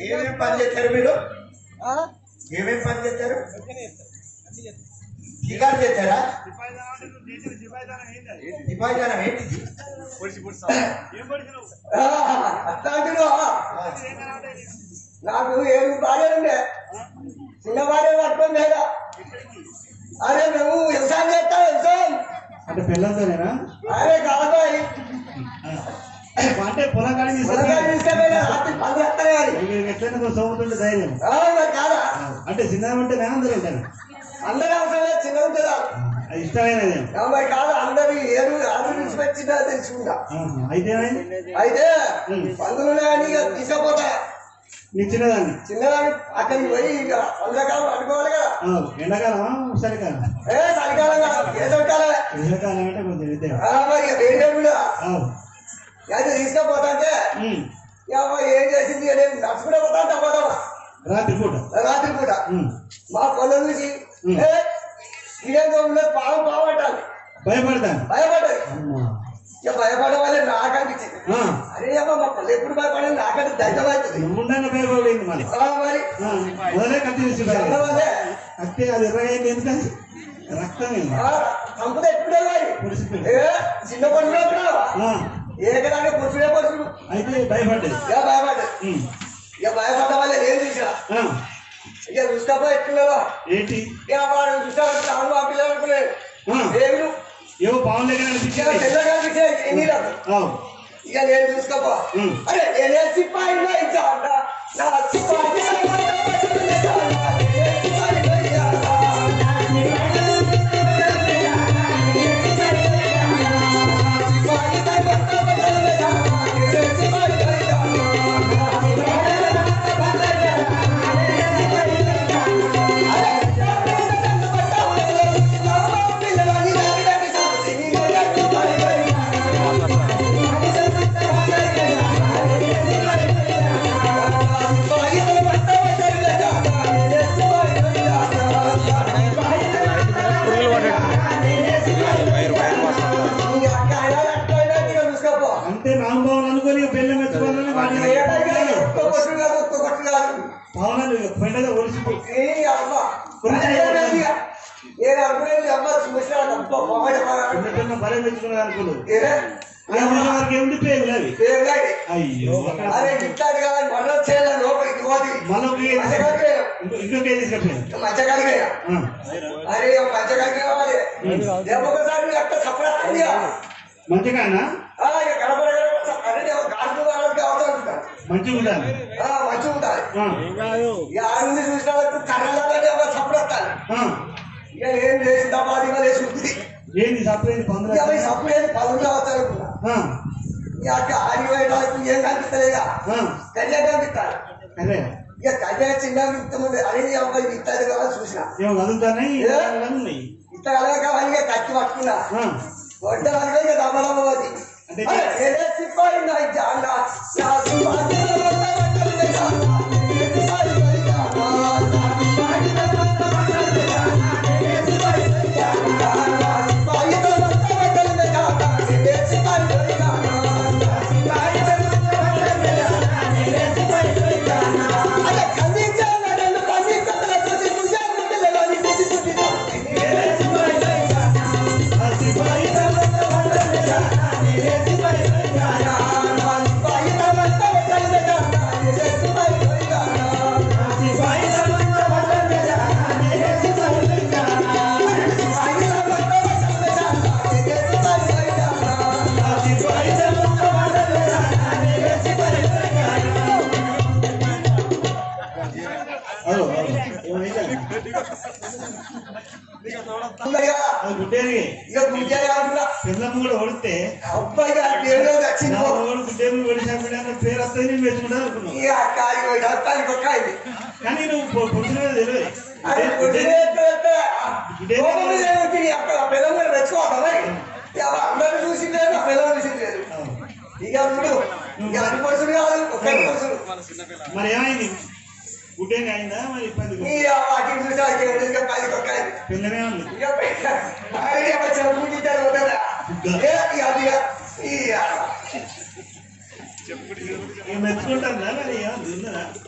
ఏమేం పని చేస్తారు మీరు ఆ? ఏమేం పని చేస్తారు షికారు చేస్తారా నిపాయిదానం ఏంటిది ఆ, అట్లా అంటున్నావా? నాకు ఏడు భార్యలు ఉండే చిన్న భార్య పట్టుకొని లేదా అరే మేము వ్యవసాయం చేస్తాం వ్యవసాయం అంటే పిల్లలతోనేనా అరే కాబాయి అంటే పొలం కాడి పొలగాడు తీసుకెళ్ళి రాత్రి పని చేస్తానే కానీ ఎట్లయినా సోముతుంటే ధైర్యం ఆ, మరి కాదా అంటే చిన్న ఉంటే నేను అందరూ ఉంటాను అందరూ అవసరం లేదు చిన్న ఉంటుందా అది ఇష్టమైనది ఆ, మరి కాదు అందరు ఏడు ఆరు విడిచిపెట్టిందా తెలుసుకుంటా అయితే అయితే పందులు కానీ ఇక తీసుకుపోతా నీ చిన్నదాన్ని చిన్నదాన్ని అక్కడికి పోయి ఇక వందకాలం అనుకోవాలి కదా ఆ, ఎండాకాలమా చలికాలం ఏ చలికాలం కాదు ఏ చలికాలమే ఎండాకాలం అంటే కొంచెం ఇదే ఆ, మరి ఇక వేడి వేడి కూడా ఆ, అయితే తీసుకుపోతా అంటే ఉమ్. ఇక అమ్మ ఏం చేసింది నేను నడుచుకుంటే పోతా అంటే పోతామా రాత్రి పూట రాత్రి పూట ఉమ్. మా పొలం నుంచి ఏ ఇదేం గోములో పావు పావు అంటాను భయపడతాను భయపడ్డది అమ్మా. ఇక భయపడే వాళ్ళే నాకు అనిపించింది ఆ, అరే అమ్మ మా పొలం ఎప్పుడు భయపడేది నాకంటే ధైర్యం అవుతుంది ముండంగా భయపడింది మళ్ళీ ఆ, మరి ఆ, మొదలే కత్తి తీసి చల్లవదే. కత్తి అది ఎర్రగైంది ఎందుకంటే రక్తం ఏంది? ఆ, చంపుతే ఎప్పుడే మరి పొడిచిపోయింది. ఏ చిన్న పొడుగులో ఉన్నావా ఆ, ఏకదాన్ని పొడుచుడే పొడుచుడు అయితే భయపడ్డది ఇక భయపడ్డది ఉమ్. ఇక భయపడ్డ వాళ్ళే నేను చూసిన ఆ, ఇక చూసుకోపో ఎట్లున్నావా ఏంటి ఇక వాడు చూసాడు తాను ఆ పిల్లలు అనుకున్నాడు ఆ, దేవుడు ఏవో పావులు దగ్గర ఇక అనిపించింది తెల్లగా అనిపించాయి ఎన్ని రాదు అవు. ఇక నేను చూసుకోపో ఉమ్. అరే నేనే సిపాయి జాండ నా సిపాయి చూసుకోపో అంటే రాంబాబు అనుకొని బెల్లం మెచ్చుకోవాలని వాడిని పావులను పెండగా ఒలిసిపోయి నేను అనుకునేది అమ్మ చూసినాడు అబ్బా పొగడి చిన్న బలం మెచ్చుకున్నాడు అనుకోలేదు ఏరే వారికి ఉండిపోయేవి అవి దేవుడాడి అయ్యో అరే ఇట్లాంటి కాదు మరణ చేయాలి లోపలికి పోతి మళ్ళీ మంచగలిగాను ఇంకొక తీసుకపోయాను మంచగలిగాను అరే మంచగలిగి కావాలి దేవొకసారి అట్ట సపరేట్ మంచిగానా కనపడ అరే గాజు వాళ్ళకి కావాలి మంచిగా ఉండాలి మంచిగా ఉండాలి ఆ, ఇక ఆరుంది చూసిన వరకు కర్రలాగానే ఒక సపరేస్తాను ఆ. ఇక ఏం చేసి దబాదిగా లేచి ఉంటుంది ఏంది సపరేట్ పందులు ఇక అవి సపరేట్ పనులు అవుతారు ఆ, ఇక అక్క ఆడిపోయేటానికి ఏం కనిపిస్తలేదా ఆ, కన్యా కనిపిస్తాను అదే ఇక కన్యా చిన్న ఇంతమంది అరే అబ్బాయి ఇత్తది కావాలి చూసిన ఏమో కదులుతున్నాయి ఏ? ఉన్నాయి ఇంత అలాగే కావాలి ఇక కత్తి పట్టుకున్నా ఆ, వంట అనగా ఇక దమలమ్మది అంటే అరే, ఏదే సిపాయి నా జాన, నా సిపాయి నా వంట వంటలే జాన, ఏ సిపాయి నా జాన, నా సిపాయి నా వంట వంటలే జాన, ఏ సిపాయి నా జాన, నా సిపాయి నా వంట వంటలే జాన, ఏ సిపాయి నా జాన, నా సిపాయి నా వంట వంటలే జాన, ఏ సిపాయి నా జాన. అరే, ఖండించాలా నన్ను ఖండించాలా చూసి చూశాను పిల్లలని చూసి చూసి ఏ సిపాయి నా జాన, ఆ సిపాయి నా వంట వంటలే జాన, ఏ సిపాయి నా జాన, నా సిపాయి నా వంట వంటలే జాన, ఏ సిపాయి నా జాన. ఆ సిపాయి ఆ సిపాయి అదో అదో. ఏమైందా? అది గుడ్డేరి పిల్లమ్మ కూడా ఓడితే నా ఓడి గుడ్డేరు ఓడి చంపడానికి పేరు వస్తుంది నేను మెచ్చుకుంటా అనుకున్నావు కానీ నువ్వు పొ- పొద్దున మీద తెలియదు అందరూ చూసిందే నా పిల్లలు చూసింది లేదు ఇక ఇప్పుడు ఇక అన్ని పడుతుంది కాదు ఒకే పడుతుంది మరి ఏమైంది గుడ్డేరి అయిందా మరి ఇబ్బంది ఈ వాటిని చూసి అది ఇంకా పది ఒక్కది పిల్లనే ఉంది ఇక ఐడియా వచ్చిన పూజించారు వదరా ఏ ఇక అది ఇక ఈ మెచ్చుకుంటాను మరి ఏమైంది ఉన్నదా